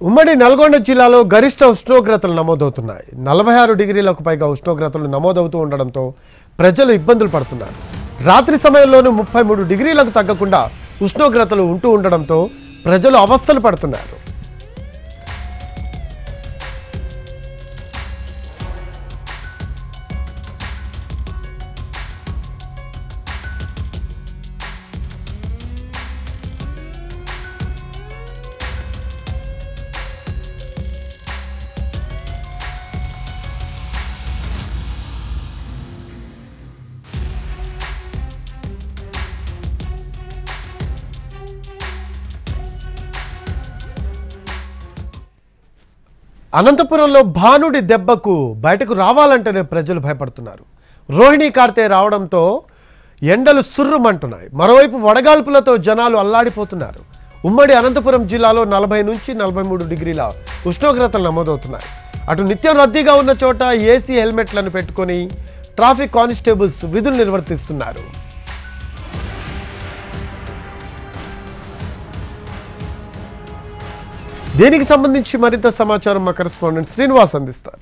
ఉమ్మడి నల్గొండ జిల్లాలో గరిష్ట ఉష్ణోగ్రతలు నమోదవుతున్నాయి నలభై ఆరు డిగ్రీలకు పైగా ఉష్ణోగ్రతలు నమోదవుతూ ఉండడంతో ప్రజలు ఇబ్బందులు పడుతున్నారు రాత్రి సమయంలోనూ ముప్పై మూడు డిగ్రీలకు తగ్గకుండా ఉష్ణోగ్రతలు ఉంటూ ఉండడంతో ప్రజలు అవస్థలు పడుతున్నారు అనంతపురంలో భానుడి దెబ్బకు బయటకు రావాలంటేనే ప్రజలు భయపడుతున్నారు రోహిణి కార్తె రావడంతో ఎండలు సుర్రుమంటున్నాయి మరోవైపు వడగాల్పులతో జనాలు అల్లాడిపోతున్నారు ఉమ్మడి అనంతపురం జిల్లాలో నలభై నుంచి నలభై మూడు డిగ్రీల ఉష్ణోగ్రతలు నమోదవుతున్నాయి అటు నిత్యం రద్దీగా ఉన్న చోట ఏసీ హెల్మెట్లను పెట్టుకొని ట్రాఫిక్ కానిస్టేబుల్స్ విధులు నిర్వర్తిస్తున్నారు దీనికి సంబంధించి మరింత సమాచారం మా కరెస్పాండెంట్ శ్రీనివాస్ అందిస్తారు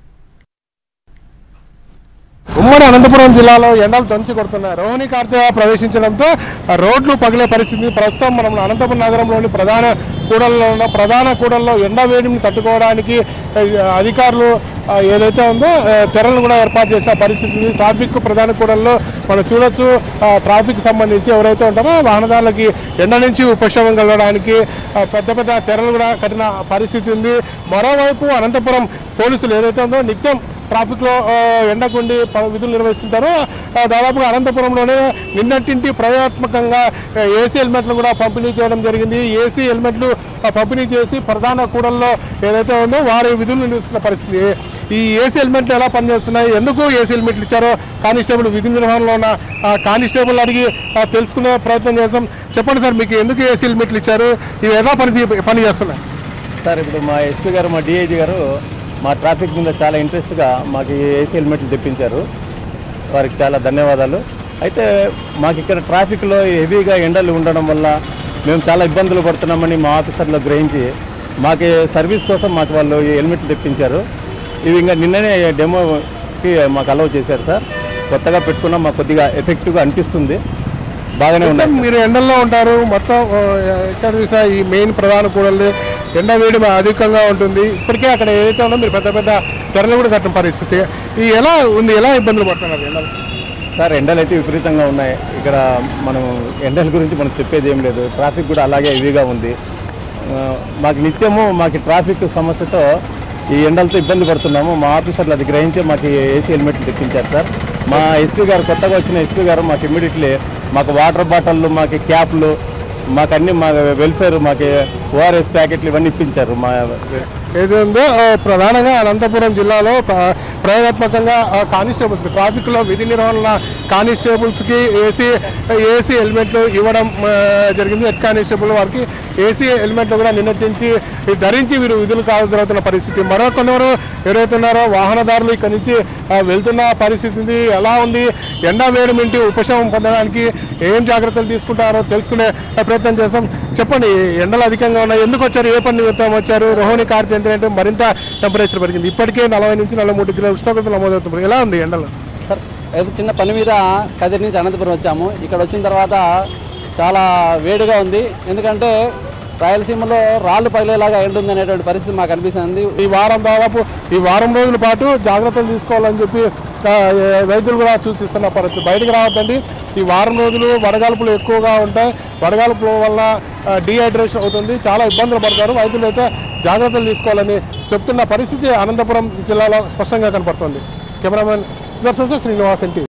ఉమ్మడి అనంతపురం జిల్లాలో ఎండలు దంచి కొడుతున్నాయి రోహిణి కార్తె ప్రవేశించడంతో ఆ రోడ్లు పగిలే పరిస్థితి ప్రస్తుతం మనం అనంతపురం నగరంలోని ప్రధాన కూడల్లో ఉన్న ప్రధాన కూడల్లో ఎండ వేడిని తట్టుకోవడానికి ఆ, అధికారులు ఆ, ఏదైతే ఉందో ఆ, తెరలను కూడా ఏర్పాటు చేసిన పరిస్థితి ఉంది. ట్రాఫిక్ ప్రధాన కూడల్లో మనం చూడొచ్చు ఆ, ట్రాఫిక్ సంబంధించి ఎవరైతే ఉంటారో వాహనదారులకి ఎండ నుంచి ఉపశమనం కలగడానికి ఆ, పెద్ద పెద్ద తెరలు కూడా కట్టిన పరిస్థితి ఉంది మరోవైపు అనంతపురం పోలీసులు ఏదైతే ఉందో నిత్యం ట్రాఫిక్లో ఆ, ఎండకుండి ప- విధులు నిర్వహిస్తుంటారో ఆ, దాదాపుగా అనంతపురంలోనే నిన్నటింటి ప్రయోగాత్మకంగా ఆ, ఏసీ హెల్మెట్లు కూడా పంపిణీ చేయడం జరిగింది ఏసీ హెల్మెట్లు ఆ, పంపిణీ చేసి ప్రధాన కూడల్లో ఏదైతే ఉందో వారి విధులు నిర్వహిస్తున్న పరిస్థితి ఈ ఏసీ హెల్మెట్లు ఎలా పనిచేస్తున్నాయి ఎందుకు ఏసీ హెల్మెట్లు ఇచ్చారో కానిస్టేబుల్ విధి నిర్వహణలో ఉన్న ఆ, కానిస్టేబుల్ అడిగి ఆ, తెలుసుకునే ప్రయత్నం చేస్తాం చెప్పండి సార్ మీకు ఎందుకు ఏసీ హెల్మెట్లు ఇచ్చారు ఇవి ఎలా పని పని చేస్తున్నాయి సార్ ఇప్పుడు మా ఎస్పీ గారు మా డిఐజీ గారు మా ట్రాఫిక్ మీద చాలా ఇంట్రెస్ట్గా మాకు ఈ ఏసీ హెల్మెట్లు తెప్పించారు వారికి చాలా ధన్యవాదాలు అయితే మాకు ఇక్కడ ట్రాఫిక్లో హెవీగా ఎండలు ఉండడం వల్ల మేము చాలా ఇబ్బందులు పడుతున్నామని మా ఆఫీసర్లు గ్రహించి మాకు సర్వీస్ కోసం మాకు వాళ్ళు ఈ హెల్మెట్లు తెప్పించారు ఇవి ఇంకా నిన్ననే డెమోకి మాకు అలౌ చేశారు సార్ కొత్తగా పెట్టుకున్నాం మాకు కొద్దిగా ఎఫెక్టివ్గా అనిపిస్తుంది బాగానే ఉన్నాయి మీరు ఎండల్లో ఉంటారు మొత్తం ఆ, ఎక్కడ చూసా ఈ మెయిన్ ప్రధాన కూడలు ఎండ వేడి మా అధికంగా ఉంటుంది ఇప్పటికే అక్కడ ఏదైతే ఉందో మీరు పెద్ద పెద్ద తెరలు కూడా కట్టిన పరిస్థితి ఈ ఎలా ఉంది ఎలా ఇబ్బందులు పడుతున్నారు ఎండలు సార్ ఎండలు అయితే విపరీతంగా ఉన్నాయి ఇక్కడ మనం ఎండల గురించి మనం చెప్పేది ఏం లేదు ట్రాఫిక్ కూడా అలాగే హెవీగా ఉంది ఆ, మాకు నిత్యము మాకు ట్రాఫిక్ సమస్యతో ఈ ఎండలతో ఇబ్బంది పడుతున్నాము మా ఆఫీసర్లు అది గ్రహించి మాకు ఏసీ హెల్మెట్లు తెప్పించారు సార్ మా ఎస్పీ గారు కొత్తగా వచ్చిన ఎస్పీ గారు మాకు ఇమ్మీడియట్లీ మాకు వాటర్ బాటిళ్ళు మాకు క్యాప్లు మాకు అన్ని మా వెల్ఫేర్ మాకు ఓఆర్ఎస్ ప్యాకెట్లు ఇవన్నీ ఇప్పించారు మా ఏది ఉందో ఆ, ప్రధానంగా అనంతపురం జిల్లాలో ప్ర- ప్రయోగాత్మకంగా ఆ, కానిస్టేబుల్స్ ట్రాఫిక్లో విధి నిర్వహణ కానిస్టేబుల్స్కి ఏసీ ఏసీ హెల్మెట్లు ఇవ్వడం ఆ, జరిగింది హెడ్ కానిస్టేబుల్ వారికి ఏసీ హెల్మెట్లు కూడా నిన్నటి నుంచి ధరించి వీరు విధులు కావాల్సి జరుగుతున్న పరిస్థితి మరో కొందరు ఎవరైతే ఉన్నారో వాహనదారులు ఇక్కడి నుంచి ఆ, వెళ్తున్న పరిస్థితి ఉంది ఎలా ఉంది ఎండా వేడి నుండి ఉపశమనం పొందడానికి ఏం జాగ్రత్తలు తీసుకుంటారో తెలుసుకునే ప్రయత్నం చేస్తాం చెప్పండి ఎండలు అధికంగా ఉన్నాయి ఎందుకు వచ్చారు ఏ పని నిమిత్తం వచ్చారు రోహిణి కార్తె ఎందుకంటే మరింత టెంపరేచర్ పెరిగింది ఇప్పటికే నలభై నుంచి నలభై మూడు డిగ్రీల ఉష్ణోగ్రత నమోదవుతుంది ఎలా ఉంది ఎండలు సార్ ఏదో చిన్న పని మీద కదిరి నుంచి అనంతపురం వచ్చాము ఇక్కడ వచ్చిన తర్వాత చాలా వేడిగా ఉంది ఎందుకంటే రాయలసీమలో రాళ్ళు పగిలేలాగా ఎండ ఉంది అనేటువంటి పరిస్థితి మాకు అనిపిస్తుంది ఈ వారం దాదాపు ఈ వారం రోజుల పాటు జాగ్రత్తలు తీసుకోవాలని చెప్పి ఆ, వైద్యులు కూడా సూచిస్తున్న పరిస్థితి బయటకు రావద్దండి ఈ వారం రోజులు వడగాల్పులు ఎక్కువగా ఉంటాయి వడగాల్పుల వల్ల డీహైడ్రేషన్ అవుతుంది చాలా ఇబ్బందులు పడతారు వైద్యులు అయితే జాగ్రత్తలు తీసుకోవాలని చెప్తున్న పరిస్థితి అనంతపురం జిల్లాలో స్పష్టంగా కనపడుతుంది కెమెరామెన్ సుదర్శన్ శ్రీనివాస్ ఎన్టీ